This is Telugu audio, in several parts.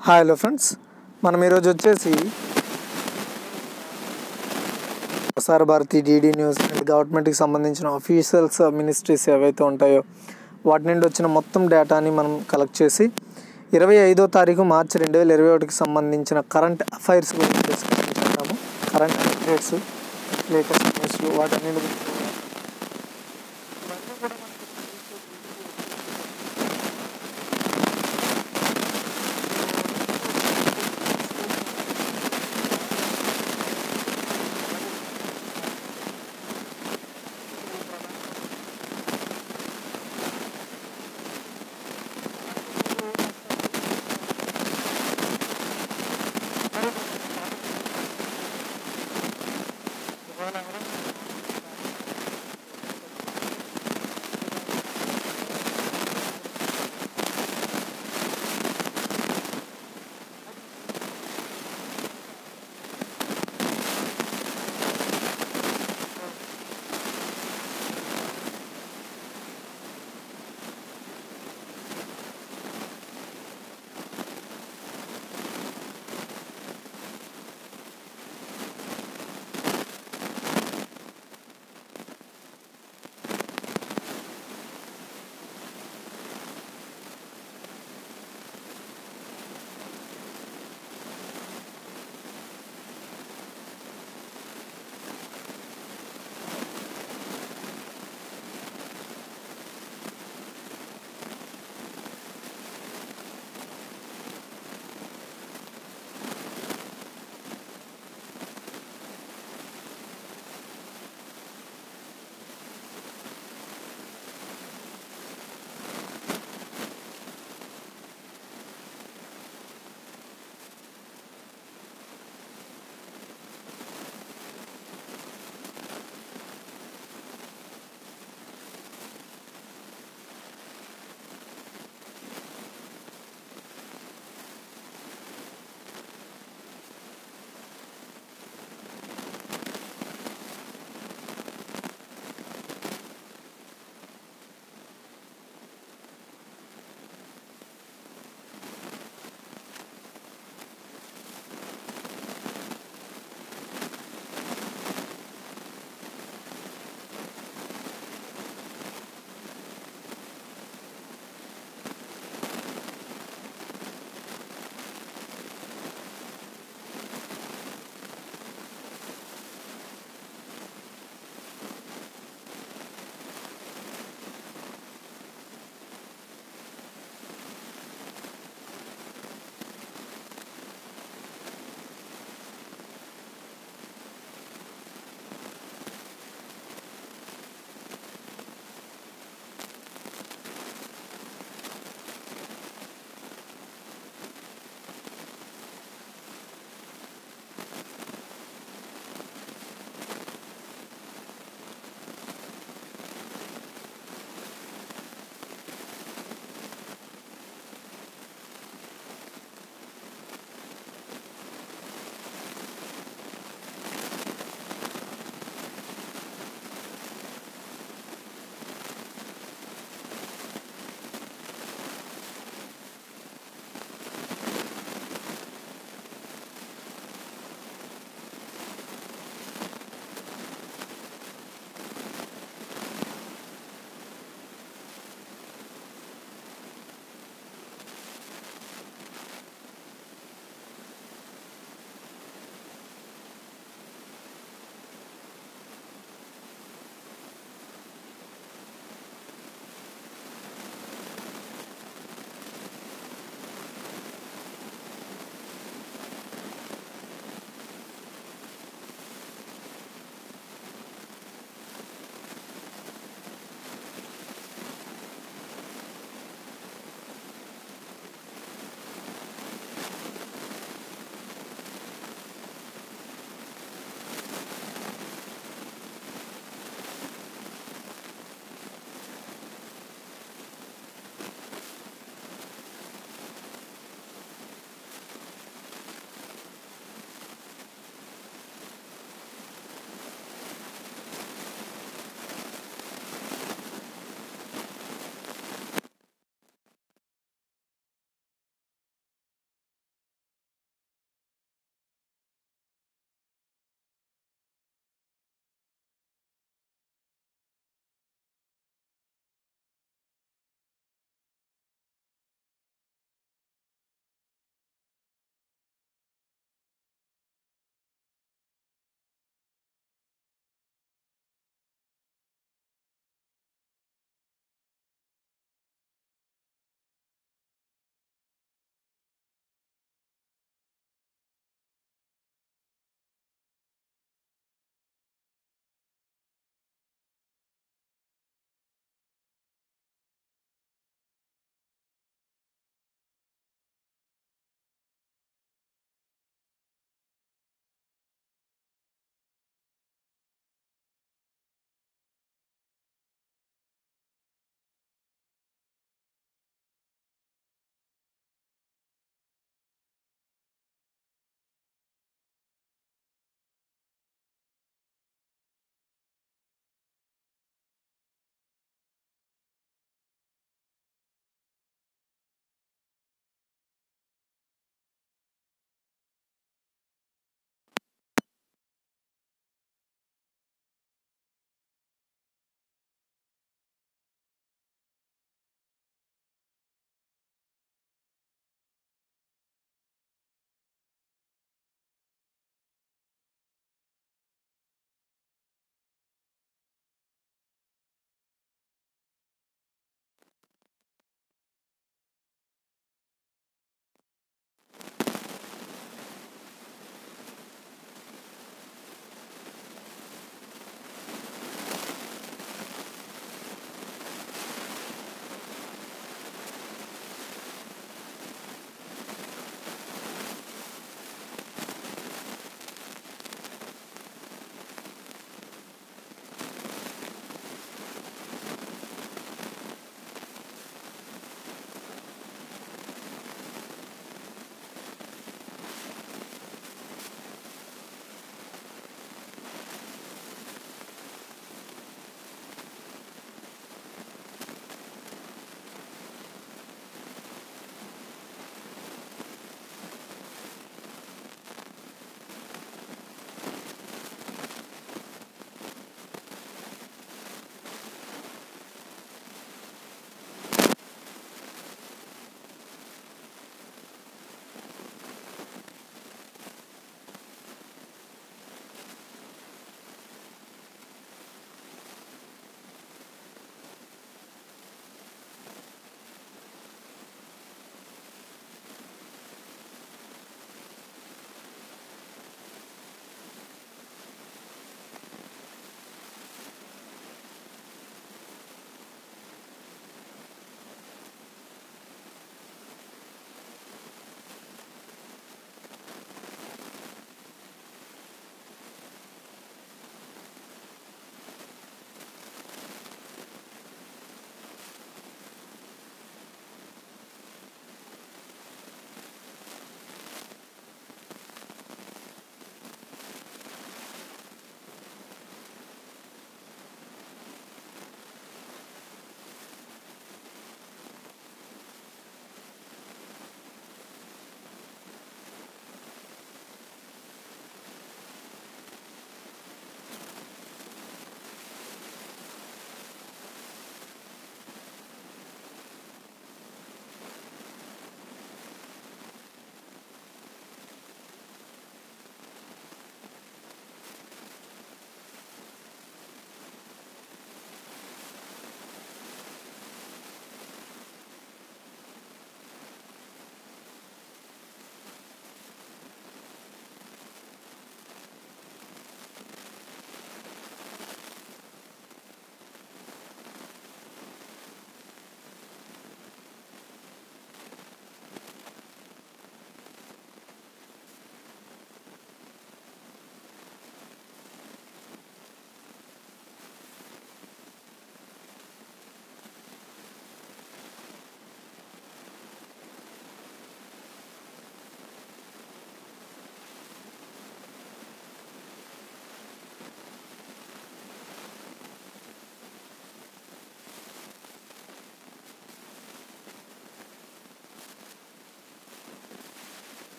హాయ్ హలో ఫ్రెండ్స్ మనం ఈరోజు వచ్చేసి ప్రసార భారతి డీడీ న్యూస్ అండ్ గవర్నమెంట్కి సంబంధించిన అఫీషియల్స్ మినిస్ట్రీస్ ఏవైతే ఉంటాయో వాటి నుండి వచ్చిన మొత్తం డేటాని మనం కలెక్ట్ చేసి ఇరవై ఐదో తారీఖు మార్చి రెండు వేల ఇరవై ఒకటికి సంబంధించిన కరెంట్ అఫైర్స్ గురించి డిస్కషన్ చేద్దాము కరెంట్ అప్డేట్స్ లేటెస్ట్ న్యూస్లు వాటన్నిటి గురించి కూడా ఇవన్నీ కూడా మనకి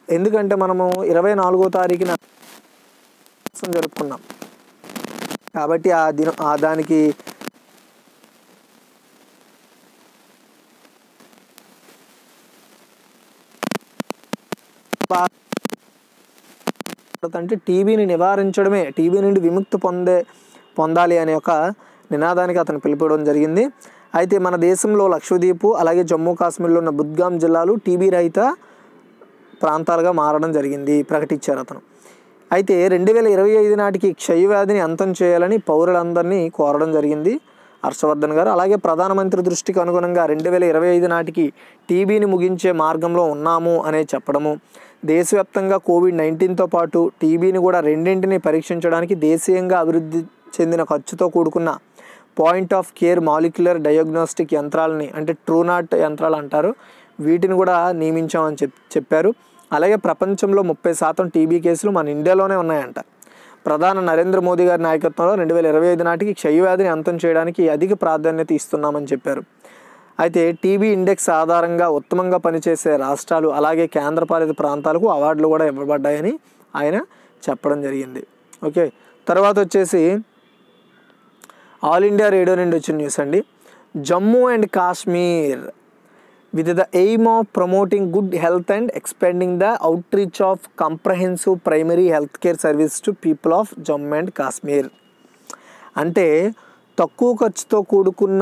ఎందుకంటే మనము ఇరవై నాలుగో తారీఖున జరుపుకున్నాం కాబట్టి ఆ దినం ఆ దానికి అంటే టీబీని నివారించడమే టీబీ నుండి విముక్తి పొందే పొందాలి అనే ఒక నినాదానికి అతను పిలుపుకోవడం జరిగింది అయితే మన దేశంలో లక్షద్వీప్ అలాగే జమ్మూ కాశ్మీర్లో ఉన్న బుద్గాం జిల్లాలు టీబీ రహిత ప్రాంతాలుగా మారడం జరిగింది ప్రకటించారు అతను అయితే రెండు వేల ఇరవై ఐదు నాటికి క్షయవ్యాధిని అంతం చేయాలని పౌరులందరినీ కోరడం జరిగింది హర్షవర్ధన్ గారు అలాగే ప్రధానమంత్రి దృష్టికి అనుగుణంగా రెండు వేల ఇరవై ఐదు నాటికి టీబీని ముగించే మార్గంలో ఉన్నాము అనే చెప్పడము దేశవ్యాప్తంగా కోవిడ్ నైన్టీన్తో పాటు టీబీని కూడా రెండింటిని పరీక్షించడానికి దేశీయంగా అభివృద్ధి చెందిన ఖర్చుతో కూడుకున్న point of care molecular diagnostic యంత్రాలని అంటే ట్రూనాట్ యంత్రాలు అంటారు వీటిని కూడా నియమించామని చెప్ చెప్పారు అలాగే ప్రపంచంలో ముప్పై శాతం టీబీ కేసులు మన ఇండియాలోనే ఉన్నాయంట ప్రధాని నరేంద్ర మోదీ గారి నాయకత్వంలో రెండు వేల ఇరవై ఐదు నాటికి క్షయవ్యాధిని అంతం చేయడానికి అధిక ప్రాధాన్యత ఇస్తున్నామని చెప్పారు అయితే టీబీ ఇండెక్స్ ఆధారంగా ఉత్తమంగా పనిచేసే రాష్ట్రాలు అలాగే కేంద్రపాలిత ప్రాంతాలకు అవార్డులు కూడా ఇవ్వబడ్డాయని ఆయన చెప్పడం జరిగింది ఓకే తర్వాత వచ్చేసి ఆల్ ఇండియా రేడియో నుండి వచ్చిన న్యూస్ అండి Jammu and Kashmir with the aim of promoting good health and expanding the outreach of comprehensive primary healthcare service to people of Jammu and Kashmir. అంటే తక్కువ ఖర్చుతో కూడుకున్న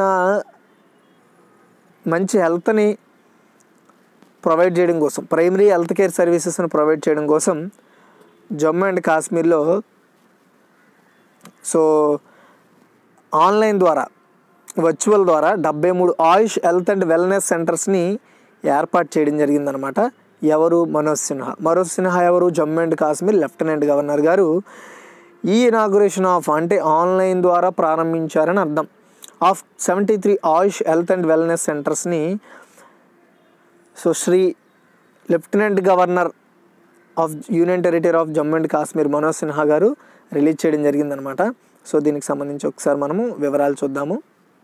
మంచి హెల్త్ని ప్రొవైడ్ చేయడం కోసం ప్రైమరీ హెల్త్ కేర్ సర్వీసెస్ని ప్రొవైడ్ చేయడం కోసం జమ్మూ అండ్ కాశ్మీర్లో సో ఆన్లైన్ ద్వారా వర్చువల్ ద్వారా డెబ్బై మూడు ఆయుష్ హెల్త్ అండ్ వెల్నెస్ సెంటర్స్ని ఏర్పాటు చేయడం జరిగిందనమాట ఎవరు మనోజ్ సిన్హా మనోజ్ సిన్హా ఎవరు Jammu and Kashmir lieutenant governor గారు ఈ ఇనాగ్రేషన్ ఆఫ్ అంటే ఆన్లైన్ ద్వారా ప్రారంభించారని అర్థం of seventy three Ayush health and wellness సెంటర్స్ని so Shri lieutenant governor of union territory of Jammu and Kashmir Manoj Sinha గారు రిలీజ్ చేయడం జరిగిందనమాట సో దీనికి సంబంధించి ఒకసారి మనము వివరాలు చూద్దాము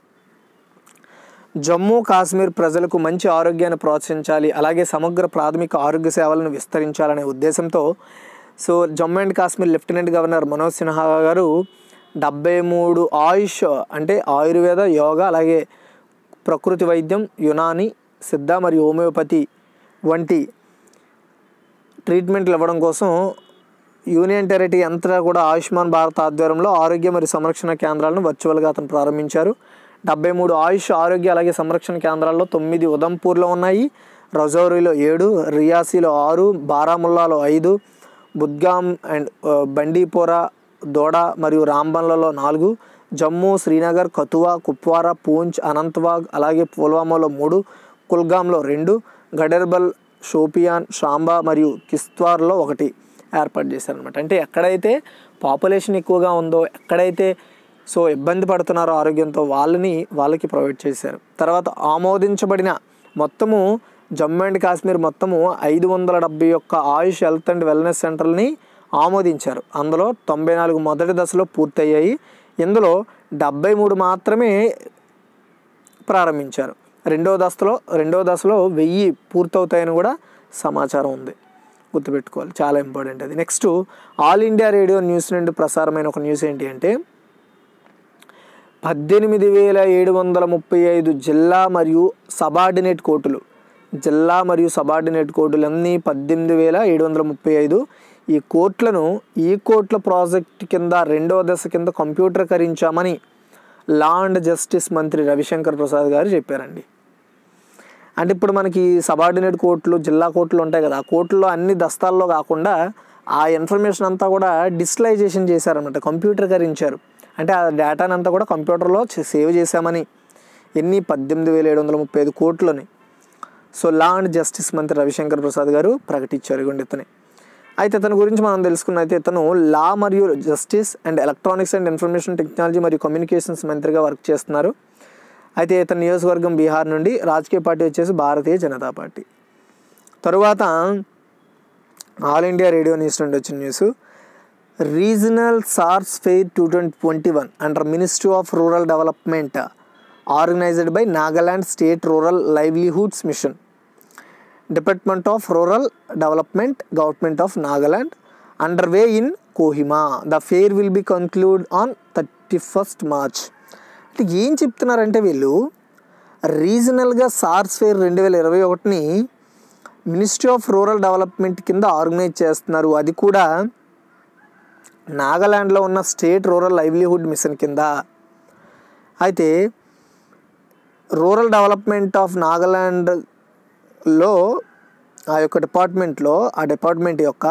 జమ్మూ కాశ్మీర్ ప్రజలకు మంచి ఆరోగ్యాన్ని ప్రోత్సహించాలి అలాగే సమగ్ర ప్రాథమిక ఆరోగ్య సేవలను విస్తరించాలనే ఉద్దేశంతో so Jammu and Kashmir lieutenant governor Manoj Sinha గారు డెబ్బై మూడు ఆయుష్ అంటే ఆయుర్వేద యోగా అలాగే ప్రకృతి వైద్యం యునాని సిద్ధ మరియు హోమియోపతి వంటి ట్రీట్మెంట్లు ఇవ్వడం కోసం యూనియన్ టెరిటరీ అంతటా కూడా ఆయుష్మాన్ భారత్ ఆధ్వర్యంలో ఆరోగ్య మరియు సంరక్షణ కేంద్రాలను వర్చువల్గా అతను ప్రారంభించారు డెబ్బై మూడు ఆయుష్ ఆరోగ్య అలాగే సంరక్షణ కేంద్రాల్లో తొమ్మిది ఉదంపూర్లో ఉన్నాయి రజౌరీలో ఏడు రియాసీలో ఆరు బారాముల్లాలో ఐదు బుద్గాం అండ్ ఆ, బండీపోరా దోడ మరియు రాంబన్లలో నాలుగు జమ్మూ శ్రీనగర్ కతువా కుప్వారా పూంచ్ అనంతవాగ్ అలాగే పుల్వామాలో మూడు కుల్గాంలో రెండు గడర్బల్ షోపియాన్ షాంబా మరియు కిస్త్వార్లో ఒకటి ఏర్పాటు చేశారనమాట అంటే ఎక్కడైతే పాపులేషన్ ఎక్కువగా ఉందో ఎక్కడైతే సో ఇబ్బంది పడుతున్నారో ఆరోగ్యంతో వాళ్ళని వాళ్ళకి ప్రొవైడ్ చేశారు తర్వాత ఆమోదించబడిన మొత్తము జమ్మూ అండ్ కాశ్మీర్ మొత్తము ఐదు వందల డెబ్బై ఒక్క ఆయుష్ హెల్త్ అండ్ వెల్నెస్ సెంటర్ని ఆమోదించారు అందులో తొంభై నాలుగు మొదటి దశలో పూర్తయ్యాయి ఇందులో డెబ్బై మూడు మాత్రమే ప్రారంభించారు రెండో దశలో రెండో దశలో వెయ్యి పూర్తవుతాయని కూడా సమాచారం ఉంది గుర్తుపెట్టుకోవాలి చాలా ఇంపార్టెంట్ అది next all India radio news నుండి ప్రసారమైన ఒక న్యూస్ ఏంటి అంటే పద్దెనిమిది వేల ఏడు వందల ముప్పై ఐదు జిల్లా మరియు సబార్డినేట్ కోర్టులు జిల్లా మరియు సబార్డినేట్ కోర్టులు అన్నీ పద్దెనిమిది వేల ఏడు వందల ముప్పై ఐదు ఈ కోర్టులను ఈ కోర్టుల ప్రాజెక్ట్ కింద రెండవ దశ కింద కంప్యూటరీకరించామని లా అండ్ జస్టిస్ మంత్రి రవిశంకర్ ప్రసాద్ గారు చెప్పారండి అంటే ఇప్పుడు మనకి సబార్డినేట్ కోర్టులు జిల్లా కోర్టులు ఉంటాయి కదా ఆ కోర్టులో అన్ని దస్తాల్లో కాకుండా ఆ ఇన్ఫర్మేషన్ అంతా కూడా డిజిటలైజేషన్ చేశారనమాట కంప్యూటరీకరించారు అంటే ఆ డేటాని అంతా కూడా కంప్యూటర్లో చే- సేవ్ చేశామని ఎన్ని పద్దెనిమిది వేల ఏడు వందల ముప్పై ఐదు కోట్లని సో లా అండ్ జస్టిస్ మంత్రి రవిశంకర్ ప్రసాద్ గారు ప్రకటించారు ఇగోండి ఇతనే అయితే ఇతని గురించి మనం తెలుసుకున్న అయితే ఇతను లా మరియు justice and electronics and information technology మరియు కమ్యూనికేషన్స్ మంత్రిగా వర్క్ చేస్తున్నారు అయితే ఇతని నియోజకవర్గం బీహార్ నుండి రాజకీయ పార్టీ వచ్చేసి భారతీయ జనతా పార్టీ తరువాత ఆల్ ఇండియా రేడియో న్యూస్ నుండి వచ్చిన news regional Saras fair two twenty twenty one under ministry of rural development organised by Nagaland state rural livelihoods mission department of rural development government of Nagaland under way in Kohima the fair will be conclude on thirty first March అంటే ఏం చెప్తున్నారంటే వీళ్ళు రీజనల్గా సార్స్ ఫెయిర్ రెండు వేల ఇరవై ఒకటిని మినిస్ట్రీ ఆఫ్ రూరల్ డెవలప్మెంట్ కింద ఆర్గనైజ్ చేస్తున్నారు అది కూడా నాగాలాండ్లో ఉన్న స్టేట్ రూరల్ లైవ్లీహుడ్ మిషన్ కింద అయితే రూరల్ డెవలప్మెంట్ ఆఫ్ నాగాలాండ్లో ఆ యొక్క డిపార్ట్మెంట్లో ఆ డిపార్ట్మెంట్ యొక్క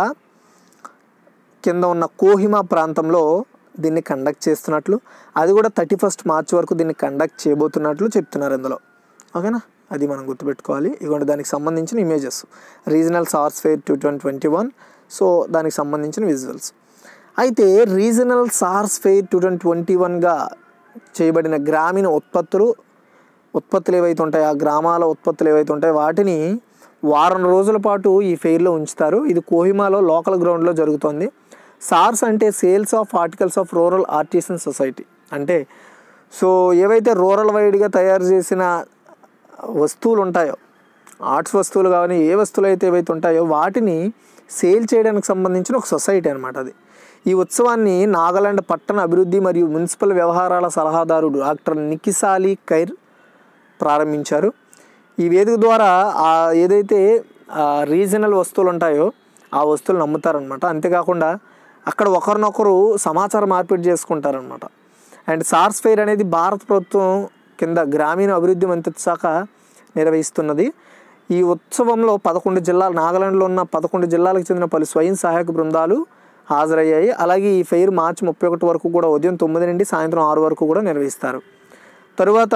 కింద ఉన్న కోహిమా ప్రాంతంలో దీన్ని కండక్ట్ చేస్తున్నట్లు అది కూడా థర్టీ ఫస్ట్ మార్చ్ వరకు దీన్ని కండక్ట్ చేయబోతున్నట్లు చెప్తున్నారు ఇందులో ఓకేనా అది మనం గుర్తుపెట్టుకోవాలి ఇదిగోండి దానికి సంబంధించిన images regional Saras fair two thousand twenty one so దానికి సంబంధించిన విజువల్స్ అయితే regional Saras fair two thousand twenty వన్గా చేయబడిన గ్రామీణ ఉత్పత్తులు ఉత్పత్తులు ఏవైతే ఉంటాయో ఆ గ్రామాల ఉత్పత్తులు ఏవైతే ఉంటాయో వాటిని వారం రోజుల పాటు ఈ ఫెయిర్లో ఉంచుతారు ఇది కోహిమాలో లోకల్ గ్రౌండ్లో జరుగుతుంది సార్స్ అంటే sales of articles of rural artisan society అంటే సో ఏవైతే రూరల్ వైడ్గా తయారు చేసిన వస్తువులు ఉంటాయో ఆర్ట్స్ వస్తువులు కానీ ఏ వస్తువులు అయితే ఏవైతే ఉంటాయో వాటిని సేల్ చేయడానికి సంబంధించిన ఒక సొసైటీ అనమాట అది ఈ ఉత్సవాన్ని నాగాలాండ్ పట్టణ అభివృద్ధి మరియు మున్సిపల్ వ్యవహారాల సలహాదారుడు డాక్టర్ నికిసాలి కైర్ ప్రారంభించారు ఈ వేదిక ద్వారా ఆ ఏదైతే రీజనల్ వస్తువులు ఉంటాయో ఆ వస్తువులను అమ్ముతారనమాట అంతేకాకుండా అక్కడ ఒకరినొకరు సమాచార మార్పిడి చేసుకుంటారనమాట అండ్ సార్స్ ఫెయిర్ అనేది భారత ప్రభుత్వం కింద గ్రామీణ అభివృద్ధి మంత్రిత్వ శాఖ నిర్వహిస్తున్నది ఈ ఉత్సవంలో పదకొండు జిల్లాలు నాగాలాండ్లో ఉన్న పదకొండు జిల్లాలకు చెందిన పలు స్వయం సహాయక బృందాలు హాజరయ్యాయి అలాగే ఈ ఫెయిర్ మార్చి ముప్పై ఒకటి వరకు కూడా ఉదయం తొమ్మిది నుండి సాయంత్రం ఆరు వరకు కూడా నిర్వహిస్తారు తరువాత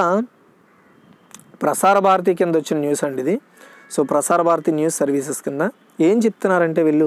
ప్రసార భారతి కింద వచ్చిన న్యూస్ అండి ఇది సో ప్రసార భారతి న్యూస్ సర్వీసెస్ కింద ఏం చెప్తున్నారంటే వీళ్ళు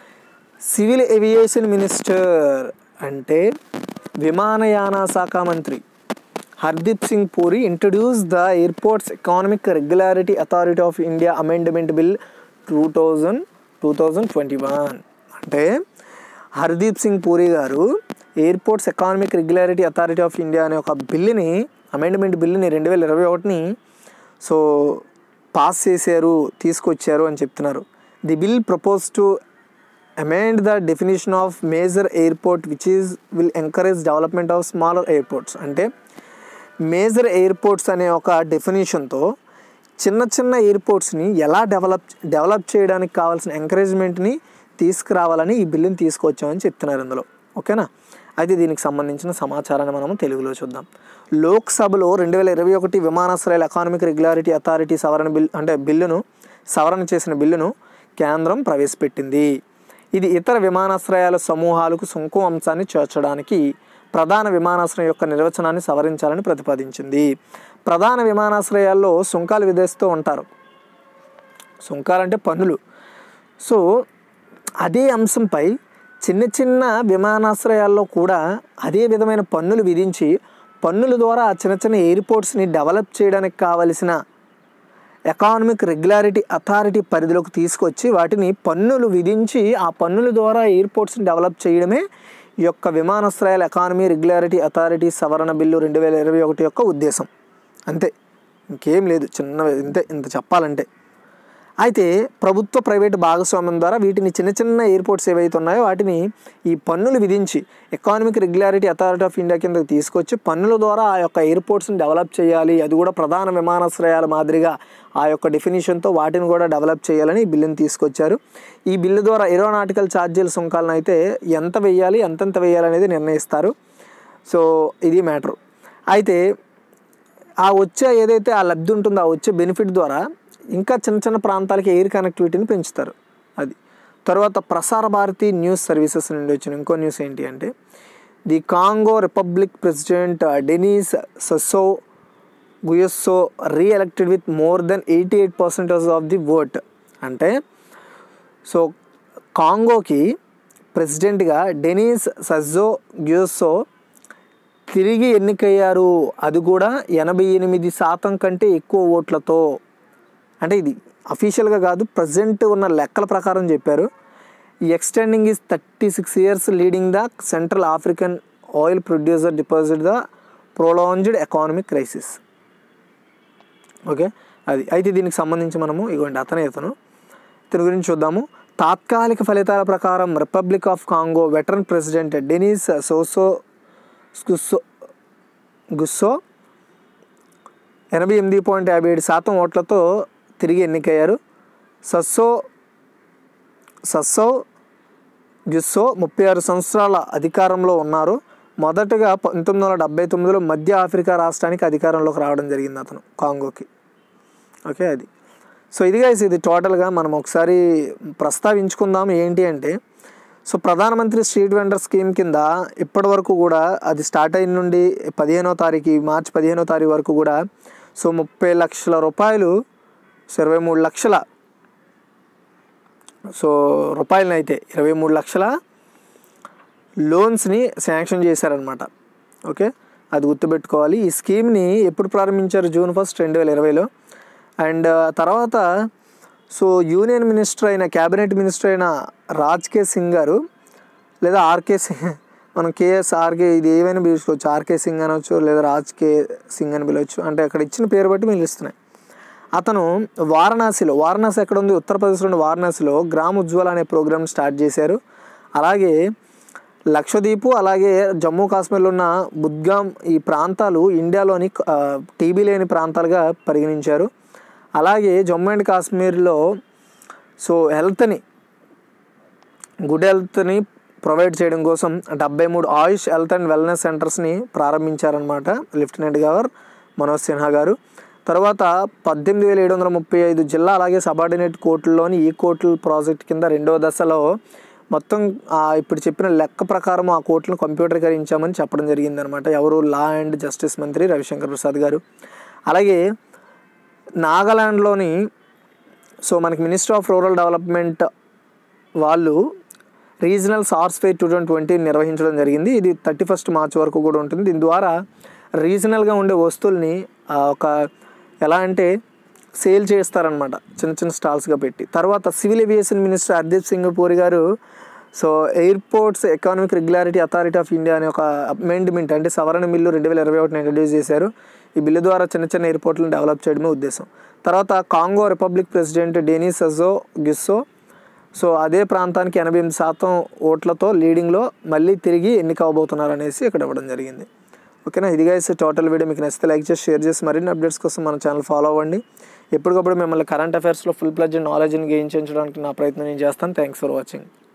సివిల్ ఏవియేషన్ మినిస్టర్ అంటే విమానయాన శాఖ మంత్రి Hardeep Singh Puri introduce the airports economic regularity authority of India amendment bill two thousand two thousand twenty one అంటే హర్దీప్ సింగ్ పూరి గారు airports economic regularity authority of India అనే ఒక బిల్లుని అమెండ్మెంట్ బిల్లుని రెండు వేల ఇరవై ఒకటిని సో పాస్ చేశారు తీసుకొచ్చారు అని చెప్తున్నారు the bill propose to amend the definition of major airport which is will encourage development of smaller airports అంటే మేజర్ ఎయిర్పోర్ట్స్ అనే ఒక డెఫినేషన్తో చిన్న చిన్న ఎయిర్పోర్ట్స్ని ఎలా డెవలప్ డెవలప్ చేయడానికి కావాల్సిన ఎంకరేజ్మెంట్ని తీసుకురావాలని ఈ బిల్లుని తీసుకొచ్చామని చెప్తున్నారు ఇందులో ఓకేనా అయితే దీనికి సంబంధించిన సమాచారాన్ని మనము తెలుగులో చూద్దాం లోక్సభలో రెండు వేల ఇరవై ఒకటి విమానాశ్రయాల ఎకానమిక్ రెగ్యులారిటీ అథారిటీ సవరణ బిల్ అంటే బిల్లును సవరణ చేసిన బిల్లును కేంద్రం ప్రవేశపెట్టింది ఇది ఇతర విమానాశ్రయాల సమూహాలకు సుంకం అంశాన్ని చేర్చడానికి ప్రధాన విమానాశ్రయం యొక్క నిర్వచనాన్ని సవరించాలని ప్రతిపాదించింది ప్రధాన విమానాశ్రయాల్లో సుంకాలు విధిస్తూ ఉంటారు సుంకాలంటే పన్నులు సో అదే అంశంపై చిన్న చిన్న విమానాశ్రయాల్లో కూడా అదే విధమైన పన్నులు విధించి పన్నుల ద్వారా ఆ చిన్న చిన్న ఎయిర్పోర్ట్స్ని డెవలప్ చేయడానికి కావలసిన ఎకానమిక్ రెగ్యులారిటీ అథారిటీ పరిధిలోకి తీసుకొచ్చి వాటిని పన్నులు విధించి ఆ పన్నుల ద్వారా ఎయిర్పోర్ట్స్ని డెవలప్ చేయడమే ఈ యొక్క విమానాశ్రయాల ఎకానమీ రెగ్యులారిటీ అథారిటీ సవరణ బిల్లు రెండు వేల ఇరవై ఒకటి యొక్క ఉద్దేశం అంతే ఇంకేం లేదు చిన్న ఇంతే ఇంత చెప్పాలంటే అయితే ప్రభుత్వ ప్రైవేటు భాగస్వామ్యం ద్వారా వీటిని చిన్న చిన్న ఎయిర్పోర్ట్స్ ఏవైతే ఉన్నాయో వాటిని ఈ పన్నులు విధించి economic regularity authority of India కిందకి తీసుకొచ్చి పన్నుల ద్వారా ఆ యొక్క ఎయిర్పోర్ట్స్ని డెవలప్ చేయాలి అది కూడా ప్రధాన విమానాశ్రయాల మాదిరిగా ఆ యొక్క డెఫినేషన్తో వాటిని కూడా డెవలప్ చేయాలని ఈ బిల్లుని తీసుకొచ్చారు ఈ బిల్లు ద్వారా ఏరోనాటికల్ ఛార్జీల సుంకాలను అయితే ఎంత వెయ్యాలి ఎంతెంత వెయ్యాలి అనేది నిర్ణయిస్తారు సో ఇది మ్యాటర్ అయితే ఆ వచ్చే ఏదైతే ఆ లబ్ధి ఉంటుందో ఆ వచ్చే బెనిఫిట్ ద్వారా ఇంకా చిన్న చిన్న ప్రాంతాలకి ఎయిర్ కనెక్టివిటీని పెంచుతారు అది తర్వాత ప్రసార భారతి న్యూస్ సర్వీసెస్ నుండి వచ్చిన ఇంకో న్యూస్ ఏంటి అంటే the Congo republic president Denis Sassou Nguesso reelected with more than eighty eight percentage of the vote అంటే సో కాంగోకి ప్రెసిడెంట్గా డెనీస్ సజ్జో గ్యూసో తిరిగి ఎన్నికయ్యారు అది కూడా ఎనభై ఎనిమిది శాతం కంటే ఎక్కువ ఓట్లతో అంటే ఇది అఫీషియల్గా కాదు ప్రజెంట్ ఉన్న లెక్కల ప్రకారం చెప్పారు ఈ extending is thirty six years leading the central African oil producer deposit the prolonged economic crisis okay అది అయితే దీనికి సంబంధించి మనము ఇగోండి అతనే ఇతను దీని గురించి చూద్దాము తాత్కాలిక ఫలితాల ప్రకారం republic of Congo veteran president Denis Sassou Nguesso Nguesso ఎనభై ఎనిమిది పాయింట్ యాభై ఏడు శాతం ఓట్లతో తిరిగి ఎన్నికయ్యారు సస్సో సస్సో గుస్సో ముప్పై ఆరు సంవత్సరాల అధికారంలో ఉన్నారు మొదటగా పంతొమ్మిది వందల డెబ్బై తొమ్మిదిలో మధ్య ఆఫ్రికా రాష్ట్రానికి అధికారంలోకి రావడం జరిగింది అతను కాంగోకి ఓకే అది సో ఇది గైస్ ఇది టోటల్గా మనం ఒకసారి ప్రస్తావించుకుందాం ఏంటి అంటే సో ప్రధానమంత్రి స్ట్రీట్ వెండర్ స్కీమ్ కింద ఇప్పటి వరకు కూడా అది స్టార్ట్ అయిన నుండి పదిహేనో తారీఖు మార్చి పదిహేనో తారీఖు వరకు కూడా సో ముప్పై లక్షల రూపాయలు సో ఇరవై మూడు లక్షల సో రూపాయలని అయితే ఇరవై మూడు లక్షల లోన్స్ని శాంక్షన్ చేశారనమాట ఓకే అది గుర్తుపెట్టుకోవాలి ఈ స్కీమ్ని ఎప్పుడు ప్రారంభించారు జూన్ ఫస్ట్ రెండు వేల ఇరవైలో అండ్ తర్వాత సో యూనియన్ మినిస్టర్ అయిన క్యాబినెట్ మినిస్టర్ అయిన రాజ్ కే సింగ్ గారు లేదా ఆర్కే సింగ్ మనం కేఎస్ ఆర్కే ఇది ఏమైనా పిలుచుకోవచ్చు ఆర్కే సింగ్ అనవచ్చు లేదా రాజ్ కే సింగ్ అని పిలవచ్చు అంటే అక్కడ ఇచ్చిన పేరు బట్టి పిలుస్తున్నాయి అతను వారణాసిలో వారణాసి ఎక్కడ ఉంది ఉత్తరప్రదేశ్లోని వారణాసిలో గ్రామ ఉజ్వల అనే ప్రోగ్రామ్ స్టార్ట్ చేశారు అలాగే లక్షద్వీపు అలాగే జమ్మూ కాశ్మీర్లో ఉన్న బుద్గాం ఈ ప్రాంతాలు ఇండియాలోని ఆ, టీబీ లేని ప్రాంతాలుగా పరిగణించారు అలాగే జమ్మూ అండ్ కాశ్మీర్లో సో హెల్త్ని గుడ్ హెల్త్ని ప్రొవైడ్ చేయడం కోసం డెబ్బై మూడు ఆయుష్ హెల్త్ అండ్ వెల్నెస్ సెంటర్స్ని ప్రారంభించారనమాట లెఫ్టినెంట్ గవర్నర్ మనోజ్ సిన్హా గారు తర్వాత పద్దెనిమిది వేల ఏడు వందల ముప్పై ఐదు జిల్లా అలాగే సబార్డినేట్ కోర్టుల్లోని ఈ కోర్టుల ప్రాజెక్ట్ కింద రెండవ దశలో మొత్తం ఆ ఇప్పుడు చెప్పిన లెక్క ప్రకారం ఆ కోర్టులను కంప్యూటరీకరించామని చెప్పడం జరిగిందనమాట ఎవరు లా అండ్ జస్టిస్ మంత్రి రవిశంకర్ ప్రసాద్ గారు అలాగే నాగాలాండ్లోని సో మనకి మినిస్టర్ ఆఫ్ రూరల్ డెవలప్మెంట్ వాళ్ళు regional Saras fair two thousand twenty నిర్వహించడం జరిగింది ఇది థర్టీ ఫస్ట్ మార్చ్ వరకు కూడా ఉంటుంది దీని ద్వారా రీజనల్గా ఉండే వస్తువుల్ని ఆ, ఒక ఎలా అంటే సేల్ చేస్తారనమాట చిన్న చిన్న స్టాల్స్గా పెట్టి తర్వాత civil aviation minister Hardeep Singh Puri గారు so airports economic regularity authority of India అనే ఒక అమెండ్మెంట్ అంటే సవరణ బిల్లు రెండు వేల ఇరవై ఒకటిని ఇంట్రడ్యూస్ చేశారు ఈ బిల్లు ద్వారా చిన్న చిన్న ఎయిర్పోర్ట్లను డెవలప్ చేయడమే ఉద్దేశం తర్వాత Congo republic president Denis Sassou Nguesso so అదే ప్రాంతానికి ఎనభై ఎనిమిది శాతం ఓట్లతో లీడింగ్లో మళ్ళీ తిరిగి ఎన్నిక అవబోతున్నారు అనేసి ఇక్కడ ఇవ్వడం జరిగింది ఓకేనా ఇది గైస్ టోటల్ వీడియో మీకు నచ్చితే లైక్ చేసి షేర్ చేసి మరిన్ని అప్డేట్స్ కోసం మన ఛానల్ ఫాలో అవ్వండి ఎప్పటికప్పుడు మిమ్మల్ని కరెంట్ అఫైర్స్లో ఫుల్ ప్లజ్ నాలెడ్జ్ని గెయిన్ చేయించడానికి నా ప్రయత్నం నేను చేస్తాను థ్యాంక్స్ ఫర్ వాచింగ్